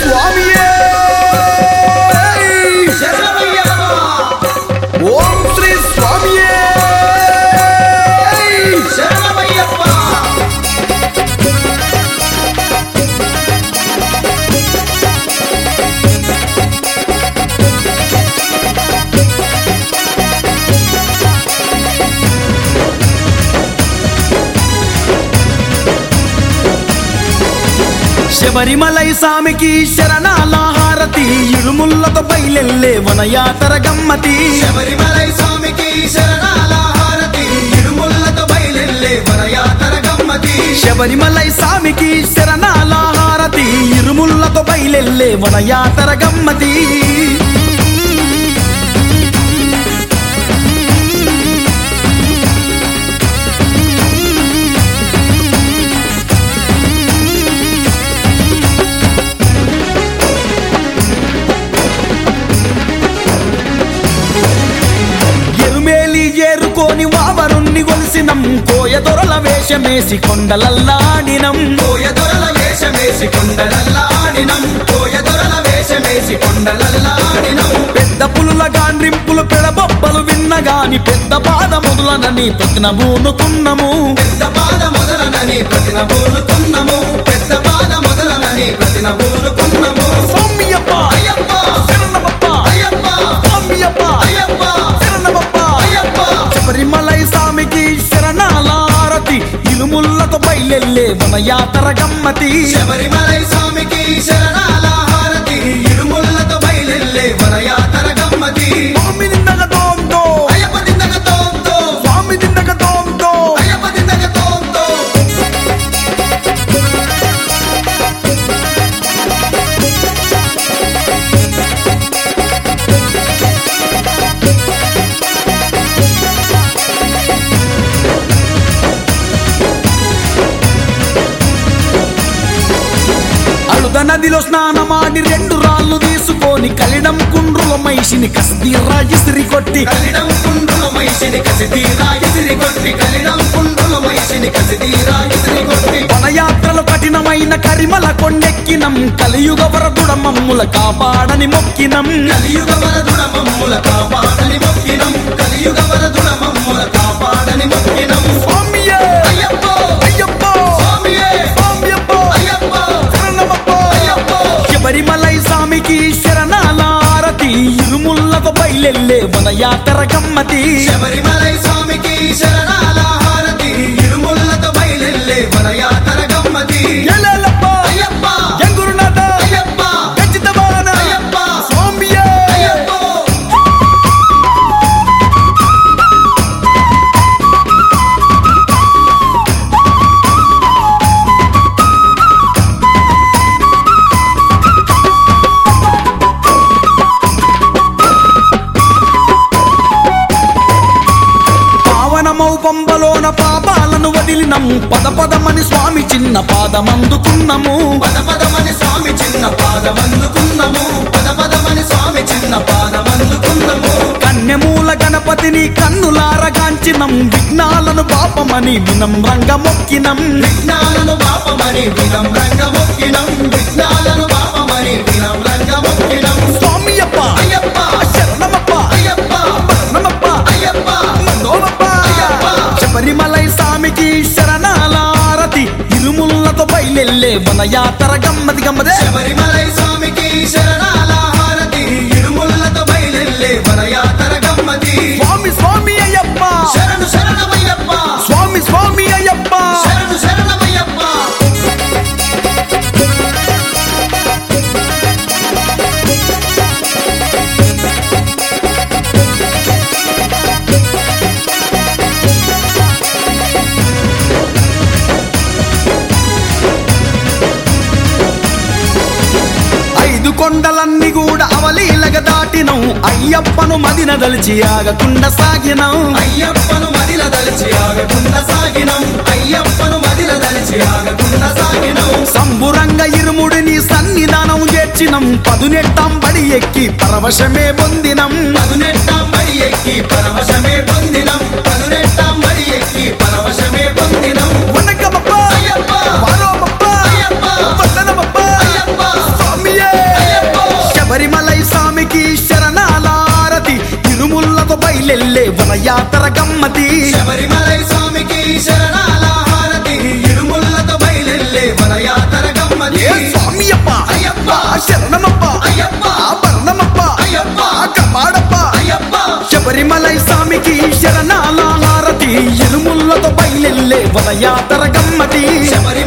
స్వామియే ఓం శ్రీ స్వామియే శబరిమలై స్వామికి శరణాల హారతి ఇరుముల్లతో బయలెల్లే వనయాతర గమ్మతి శబరిమలై స్వామికి శరణాల హారతి ఇరుముల్లతో బయలెల్లే వరయాతర గమ్మతి శబరిమలై స్వామికి శరణాల హారతి ఇరుముల్లతో బయలెల్లే వనయాతర గమ్మతి ఎరుమేలి ఏరుకోని వావరుణ్ణి గొలిసినం కోయ దొరల వేషమేసి కొండలల్లాడినం కోయ దొరల వేషమేసి కొండలల్లాడినం కోయ దొరల వేషమేసి కొండలల్లాడినం పెద్ద పులుల గాండ్రింపులు పెడబొబ్బలు విన్నగాని పెద్ద బాధ మొదలనని ప్రతిన బూనుకున్నము పెద్ద బాధ మొదలనని ప్రతిన బోలుకున్నము పెద్ద బాధ మొదలనని ప్రతిన బోలుకున్నము స్వామియప్ప అయ్యప్ప శరణమప్ప అయ్యప్ప స్వామియప్ప అయ్యప్ప శరణమప్ప అయ్యప్ప శబరిమలై స్వామికి శరణాల హారతి ఇరుముల్లతో బయలెల్లే మన యాతర గమ్మతి శబరిమలై స్వామికి శరణాల హారతి ఇరుముల్లతో బయలెల్లే వరయాతర గమ్మతి స్వామి నిందగ తోంతో అయ్యప్ప దిందగ తోంతో స్వామి నిందగ తోంతో అయ్యప్ప దిందగ తోంతో అలుద నదిలో స్నానమాడి రెండు రాళ్ళు తీసుకొని కలిడం కుండ్రుల మైషిని కస్తీరా ఇసిరి కొట్టి కలిడం కుండుల మైషిని కసి తీరా ఇసిరి కొట్టి కలిడం కుండుల మైషిని కసి తీరా ఇసిరి కొట్టి వనయాత్రలు కఠినమైన కరిమల కొండెక్కినం కలియుగ వరదుడ మమ్ముల కాపాడని మొక్కినం కలియుగ వరదుడ మమ్ముల కాపాడని మొక్కినం కలియుగ వరదుడ మమ్ముల కాపాడని మొక్కినం స్వామియే అయ్యప్ప అయ్యప్ప స్వామియే స్వామియప్ప అయ్యప్ప శరణమప్ప అయ్యప్ప శబరిమలై స్వామికి శరణాల హారతి ఇరుముల్లతో బయలెల్లే వనయాతర గమ్మతి శబరిమలై స్వామికి శరణాల హారతి ఇరుముల్లతో బయలెల్లే వరయాతర గమ్మతి ఎలెలప్ప అయ్యప్ప ఎంగురునాథ అయ్యప్ప ఖచ్చితమాన అయ్యప్ప స్వామియే అయ్యప్ప పావనమౌ పంబలోన పాపాలను వదిలినం పద పదమని స్వామి చిన్న పాదమందుకున్నము పద పదమని స్వామి చిన్న పాదమందుకున్నము పద పదమని స్వామి చిన్న పాదమందుకున్నము కన్యమూల గణపతిని కన్నులారగాంచినం విఘ్నాలను పాపమని వినమ్రంగ మొక్కినం విఘ్నాలను పాపమని వినమ్రంగ మొక్కినం విఘ్నాలను పాపమని వినమ్రంగ మొక్కినం స్వామియప్ప అయ్యప్ప శరణమప్ప అయ్యప్ప నమప్ప అయ్యప్ప మనోమప్ప అయ్యప్ప. శబరిమలై స్వామికి శరణాల హారతి ఇరుముల్లతో బయలెల్లే వనయాతర గమ్మతి గమ్మదే శబరిమలై స్వామికి శరణాల హారతి ఇరుముల్లతో బయలెల్లే వరయాతర గమ్మతి స్వామి స్వామి అయ్యప్ప శరణు శరణమయ్యప్ప స్వామి స్వామి అయ్యప్ప శరణు శరణమయ్యప్ప ఐదు కొండలన్నీ కూడా అవలీలగ దాటినం అయ్యప్పను మదిన దలిచి ఆగకుండా సాగినం అయ్యప్పను మదిల దలిచి ఆగకుండా సాగినం అయ్యప్పను మదిల దలిచి ఆగకుండా సాగినం సంబురంగ ఇరుముడిని సన్నిధానం చేర్చినం పదునెట్టాం బడి ఎక్కి పరవశమే పొందినం పదునెట్టాం బడి ఎక్కి పరవశమే పొందినం పదునెట్టాం బడి ఎక్కి పరవశమే పొందినం వనకమప్ప అయ్యప్ప వారోమప్ప అయ్యప్ప వందనమప్ప అయ్యప్ప స్వామియే వనయాతర గమ్మతి శబరిమలై స్వామికి శరణాల హారతి ఇరుముల్లతో బయలెల్లే వనయాతర గమ్మతి ఏ స్వామియప్ప అయ్యప్ప శరణమప్ప అయ్యప్ప భరణమప్ప అయ్యప్ప కపాడప్ప అయ్యప్ప శబరిమలై స్వామికి శరణాల హారతి ఇరుముల్లతో బయలెల్లే వనయాతర గమ్మతి శబరి